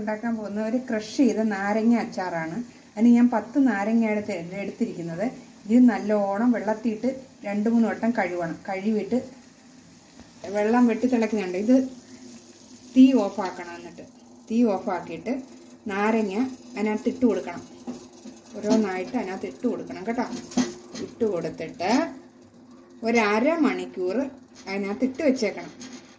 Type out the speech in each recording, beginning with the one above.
ഉണ്ടാക്കാൻ പോകുന്ന ഒരു ക്രഷ് ചെയ്ത നാരങ്ങ അച്ചാറാണ് അതിന് ഞാൻ പത്ത് നാരങ്ങ എടുത്ത് എടുത്തിരിക്കുന്നത് ഇത് നല്ലോണം വെള്ളത്തിയിട്ട് രണ്ട് മൂന്ന് വട്ടം കഴുകണം കഴുകിയിട്ട് വെള്ളം വെട്ടി തിളക്കുന്നുണ്ട് ഇത് തീ ഓഫാക്കണം എന്നിട്ട് തീ ഓഫാക്കിയിട്ട് നാരങ്ങ അതിനകത്ത് ഇട്ട് കൊടുക്കണം ഓരോന്നായിട്ട് അതിനകത്ത് ഇട്ട് കൊടുക്കണം കേട്ടോ ഇട്ട് കൊടുത്തിട്ട് ഒരര മണിക്കൂർ അതിനകത്ത് ഇട്ട് വെച്ചേക്കണം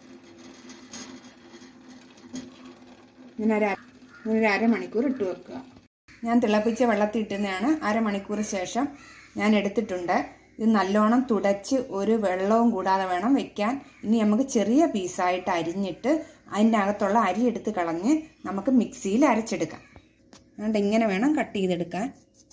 ഇങ്ങനെ ഒരു അര- ഇങ്ങനെ ഒരു അരമണിക്കൂർ ഇട്ട് വെക്കുക ഞാൻ തിളപ്പിച്ച വെള്ളത്തിൽ ഇട്ടുന്നതാണ് അരമണിക്കൂർ ശേഷം ഞാൻ എടുത്തിട്ടുണ്ട് ഇത് നല്ലോണം തുടച്ച് ഒരു വെള്ളവും കൂടാതെ വേണം വെക്കാൻ ഇനി നമുക്ക് ചെറിയ പീസായിട്ട് അരിഞ്ഞിട്ട് അതിൻ്റെ അകത്തുള്ള അരി എടുത്ത് കളഞ്ഞ് നമുക്ക് മിക്സിയിൽ അരച്ചെടുക്കാം അതുകൊണ്ട് ഇങ്ങനെ വേണം കട്ട് ചെയ്തെടുക്കാൻ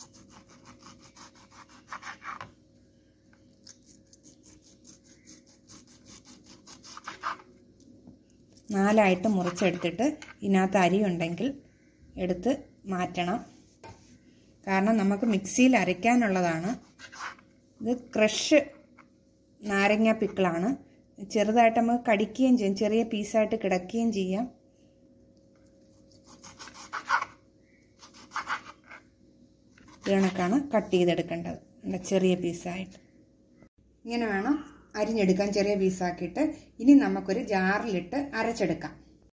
നാലായിട്ട് മുറിച്ചെടുത്തിട്ട് ഇതിനകത്ത് അരി ഉണ്ടെങ്കിൽ എടുത്ത് മാറ്റണം കാരണം നമുക്ക് മിക്സിയിൽ അരയ്ക്കാനുള്ളതാണ് ഇത് ക്രഷ് നാരങ്ങ പിക്കിളാണ് ചെറുതായിട്ട് നമുക്ക് കടിക്കുകയും ചെയ്യും ചെറിയ പീസായിട്ട് കിടക്കുകയും ചെയ്യാം ഇത് കണക്കാണ് കട്ട് ചെയ്തെടുക്കേണ്ടത് നല്ല ചെറിയ പീസായിട്ട് ഇങ്ങനെ വേണം അരിഞ്ഞെടുക്കാൻ ചെറിയ പീസാക്കിയിട്ട് ഇനി നമുക്കൊരു ജാറിലിട്ട് അരച്ചെടുക്കാം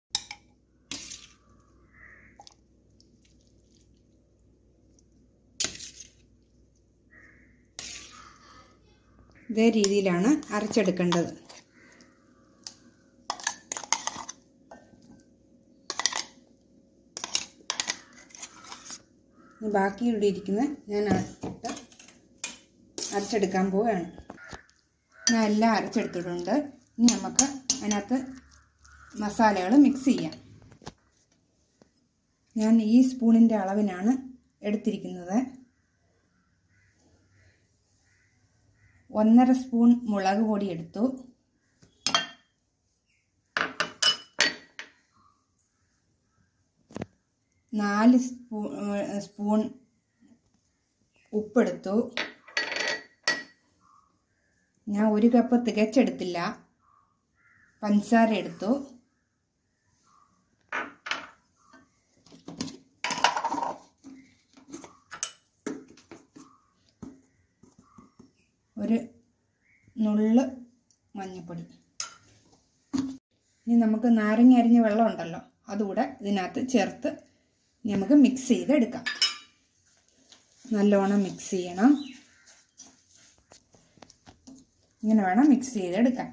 ഇതേ രീതിയിലാണ് അരച്ചെടുക്കേണ്ടത് ഇനി ബാക്കി ഇവിടെ ഇരിക്കുന്ന ഞാൻ ഇട്ട് അരച്ചെടുക്കാൻ പോവുകയാണ് ഞാൻ എല്ലാം അരച്ചെടുത്തിട്ടുണ്ട് ഇനി നമുക്ക് അതിനകത്ത് മസാലകൾ മിക്സ് ചെയ്യാം ഞാൻ ഈ സ്പൂണിൻ്റെ അളവിനാണ് എടുത്തിരിക്കുന്നത് ഒന്നര സ്പൂൺ മുളക് പൊടി എടുത്തു നാല് സ്പൂ സ്പൂൺ ഉപ്പെടുത്തു ഞാൻ ഒരു കപ്പ് തികച്ചെടുത്തില്ല പഞ്ചസാര എടുത്തു ഒരു നുള്ള് മഞ്ഞൾപ്പൊടി ഇനി നമുക്ക് നാരങ്ങ അരിഞ്ഞ വെള്ളം ഉണ്ടല്ലോ അതുകൂടെ ഇതിനകത്ത് ചേർത്ത് ഇനി നമുക്ക് മിക്സ് ചെയ്തെടുക്കാം നല്ലോണം മിക്സ് ചെയ്യണം ഇങ്ങനെ വേണം മിക്സ് ചെയ്തെടുക്കാൻ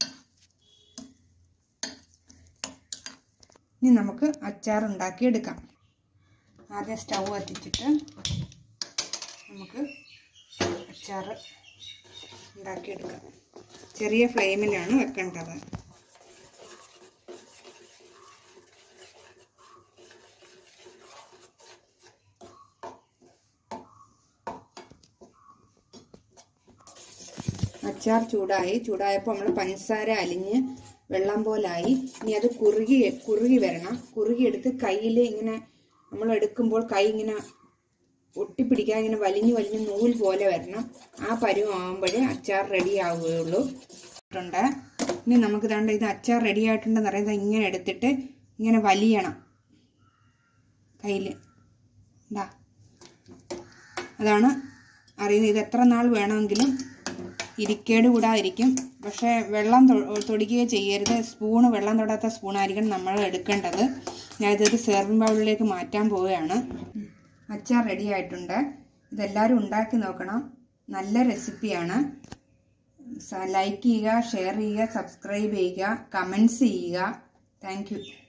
ഇനി നമുക്ക് അച്ചാർ ഉണ്ടാക്കിയെടുക്കാം ആദ്യം സ്റ്റൗ കത്തിച്ചിട്ട് നമുക്ക് അച്ചാർ ഉണ്ടാക്കിയെടുക്കാം ചെറിയ ഫ്ലെയിമിലാണ് വെക്കേണ്ടത് അച്ചാർ ചൂടായി ചൂടായപ്പോൾ നമ്മൾ പഞ്ചസാര അലിഞ്ഞ് വെള്ളം പോലായി ഇനി അത് കുറുകി കുറുകി വരണം കുറുകി എടുത്ത് കയ്യിൽ ഇങ്ങനെ നമ്മൾ എടുക്കുമ്പോൾ കൈ ഇങ്ങനെ ഒട്ടിപ്പിടിക്കാൻ ഇങ്ങനെ വലിഞ്ഞു വലിഞ്ഞ് നൂൽ പോലെ വരണം ആ പരുവാകുമ്പോഴേ അച്ചാർ റെഡി ആവുകയുള്ളൂ ഉണ്ട് ഇനി നമുക്ക് ദാണ്ട് ഇത് അച്ചാർ റെഡി ആയിട്ടുണ്ടെന്ന് പറയുന്നത് ഇങ്ങനെ എടുത്തിട്ട് ഇങ്ങനെ വലിയണം കയ്യിൽ എന്താ അതാണ് അറിയുന്നത് ഇത് എത്ര നാൾ വേണമെങ്കിലും ഇരിക്കേട് കൂടാതിരിക്കും പക്ഷേ വെള്ളം തൊ- തൊടിക്കുകയോ ചെയ്യരുത് സ്പൂണ് വെള്ളം തൊടാത്ത സ്പൂണായിരിക്കണം നമ്മൾ എടുക്കേണ്ടത് ഞാൻ ഇതൊരു സെർവിങ് ബൗളിലേക്ക് മാറ്റാൻ പോവുകയാണ് അച്ചാർ റെഡി ആയിട്ടുണ്ട് ഇതെല്ലാവരും ഉണ്ടാക്കി നോക്കണം നല്ല റെസിപ്പിയാണ് ലൈക്ക് ചെയ്യുക ഷെയർ ചെയ്യുക സബ്സ്ക്രൈബ് ചെയ്യുക കമൻസ് ചെയ്യുക താങ്ക് യു